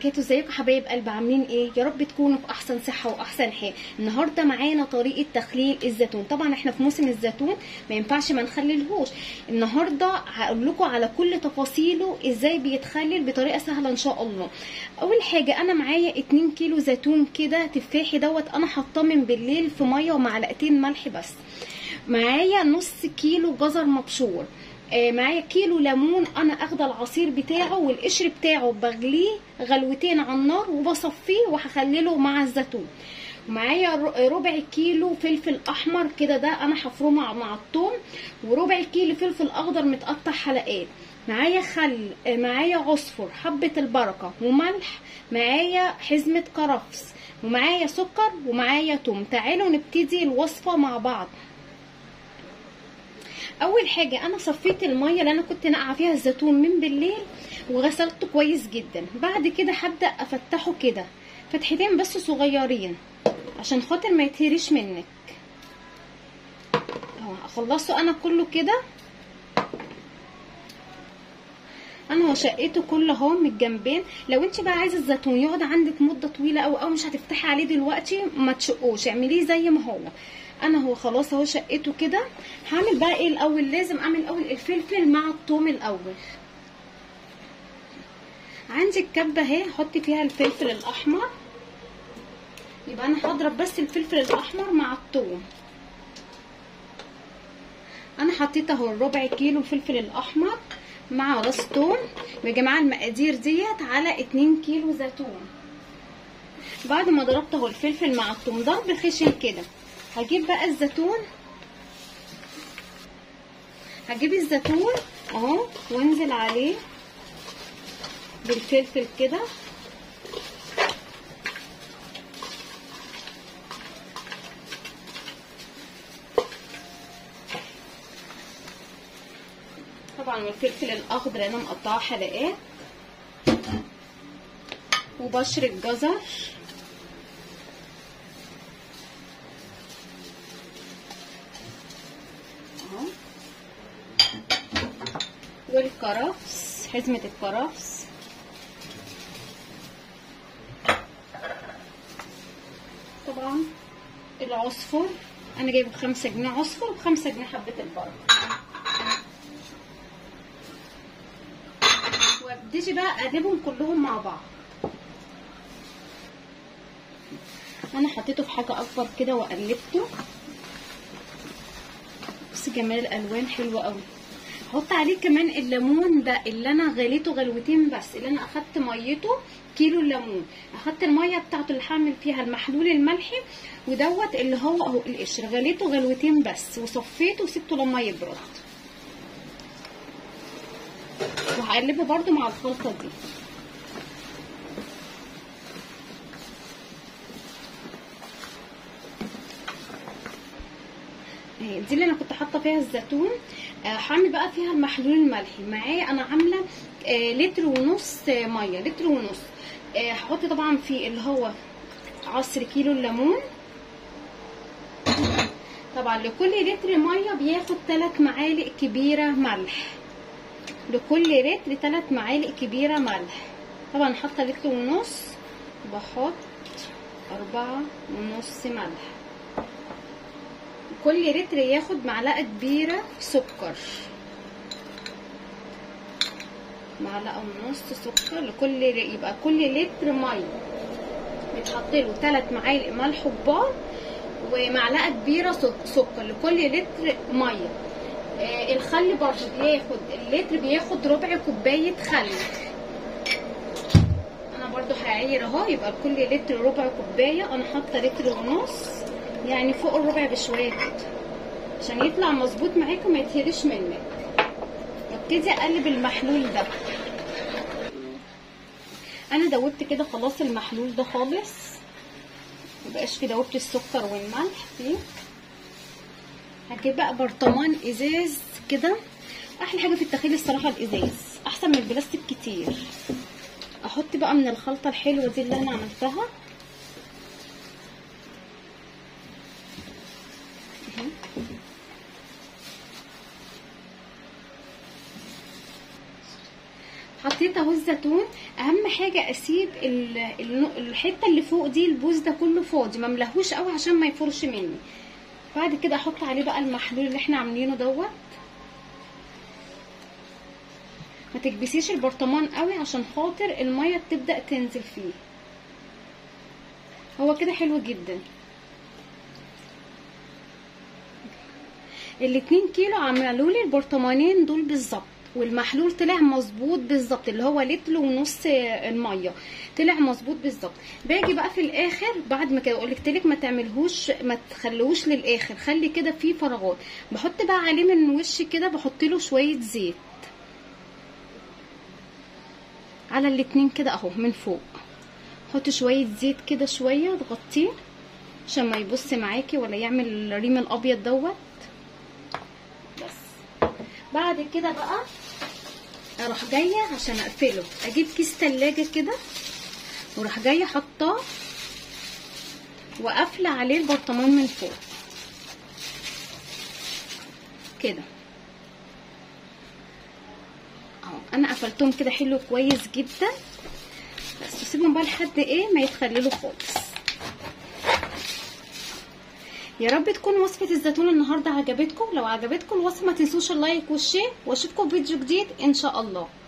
وبركاته ازيكم يا حبايب قلب عاملين ايه يا رب تكونوا في احسن صحه واحسن حال النهارده معانا طريقه تخليل الزيتون طبعا احنا في موسم الزيتون ما ينفعش ما نخللهوش النهارده هقول لكم على كل تفاصيله ازاي بيتخلل بطريقه سهله ان شاء الله اول حاجه انا معايا 2 كيلو زيتون كده تفاحي دوت انا حاطاه من بالليل في ميه ومعلقتين ملح بس معايا نص كيلو جزر مبشور آه، معايا كيلو ليمون انا اخده العصير بتاعه والقشر بتاعه بغليه غلوتين على النار وبصفيه وهخلله مع الزيتون معايا ر- ربع كيلو فلفل احمر كده ده انا هفرمه مع الثوم وربع كيلو فلفل اخضر متقطع حلقات معايا خل آه، معايا عصفر حبة البركة وملح معايا حزمة كرفس ومعايا سكر ومعايا توم تعالوا نبتدي الوصفة مع بعض اول حاجه انا صفيت الميه اللي انا كنت ناقعه فيها الزيتون من بالليل وغسلته كويس جدا بعد كده هبدا افتحه كده فتحتين بس صغيرين عشان خاطر ما يتهريش منك اهو اخلصه انا كله كده انا هو شقيته كله اهو من الجنبين لو انت بقى عايزه الزيتون يقعد عندك مده طويله او او مش هتفتحي عليه دلوقتي ما تشقوش اعمليه زي ما هو انا هو خلاص اهو شقيته كده هعمل بقى ايه الاول لازم اعمل الاول الفلفل مع الثوم الاول عندي الكبه اهي حطي فيها الفلفل الاحمر يبقى انا هضرب بس الفلفل الاحمر مع الثوم انا حطيت اهو ربع كيلو الفلفل الاحمر مع راس ثوم يا جماعه المقادير ديت على 2 كيلو زيتون بعد ما ضربت اهو الفلفل مع الثوم ضرب خشن كده هجيب بقى الزيتون هجيب الزيتون اهو وانزل عليه بالفلفل كده طبعا والفلفل الاخضر انا مقطعه حلقات وبشر الجزر اهو والكرفس حزمة الكرفس طبعا العصفر انا جايبه بخمسة جنيه عصفر وبخمسة جنيه حبة البركة وابتدي بقى اقلبهم كلهم مع بعض انا حطيته في حاجة اكبر كده وقلبته بص جمال الالوان حلوه قوي هحط عليه كمان الليمون ده اللي انا غليته غلوتين بس اللي انا اخدت ميته كيلو الليمون اخدت الميه بتاعته اللي هعمل فيها المحلول الملحي ودوت اللي هو اهو القشر غليته غلوتين بس وصفيته وسبته لما يبرد وهقلبه برده مع الخلطه دي دي اللي انا كنت حاطه فيها الزيتون آه، هعمل بقى فيها المحلول الملحي معايا انا عامله آه، لتر ونص آه، ميه لتر ونص آه، هحط طبعا في اللي هو عصر كيلو الليمون طبعا لكل لتر ميه بياخد 3 معالق كبيره ملح لكل لتر 3 معالق كبيره ملح طبعا حاطه لتر ونص بحط أربعة ونص ملح كل لتر ياخد معلقه كبيره سكر معلقه ونص سكر لكل يبقى كل لتر ميه بيتحط له 3 معالق ملح كبار ومعلقه كبيره سك- سكر لكل لتر ميه آه الخل برضه بياخد اللتر بياخد ربع كوبايه خل انا برضو هعير اهو يبقى لكل لتر ربع كوبايه انا حاطه لتر ونص يعني فوق الربع بشويه كده عشان يطلع مظبوط معاكم ما يتهريش منك وابتدي اقلب المحلول ده انا دوبت كده خلاص المحلول ده خالص مبقاش في دوبت السكر والملح فيه هجيب بقى برطمان ازاز كده احلى حاجه في التخيل الصراحه الازاز احسن من البلاستيك كتير احط بقى من الخلطه الحلوه دي اللي انا عملتها اهي. حط حطيت اهو الزيتون اهم حاجه اسيب ال- ال- الحته اللي فوق دي البوز ده كله فاضي ما ملهوش قوي عشان ما يفرش مني بعد كده احط عليه بقى المحلول اللي احنا عاملينه دوت ما تكبسيش البرطمان قوي عشان خاطر الميه تبدا تنزل فيه هو كده حلو جدا الاتنين كيلو عملوا لي البرطمانين دول بالظبط والمحلول طلع مظبوط بالظبط اللي هو لتر ونص الميه طلع مظبوط بالظبط باجي بقى في الاخر بعد ما كده قلت لك ما تعملهوش ما تخلوش للاخر خلي كده فيه فراغات بحط بقى عليه من وش كده بحط له شويه زيت على الاتنين كده اهو من فوق حط شويه زيت كده شويه تغطيه عشان ما يبص معاكي ولا يعمل الريم الابيض دوت بس بعد كده بقى اروح جايه عشان اقفله اجيب كيس تلاجة كده واروح جايه حطاه وقافله عليه البرطمان من فوق كده اهو انا قفلتهم كده حلو كويس جدا بس سيبهم بقى لحد ايه ما يتخللوا خالص يا رب تكون وصفة الزيتون النهاردة عجبتكم لو عجبتكم الوصفة ما تنسوش اللايك والشير واشوفكم فيديو جديد ان شاء الله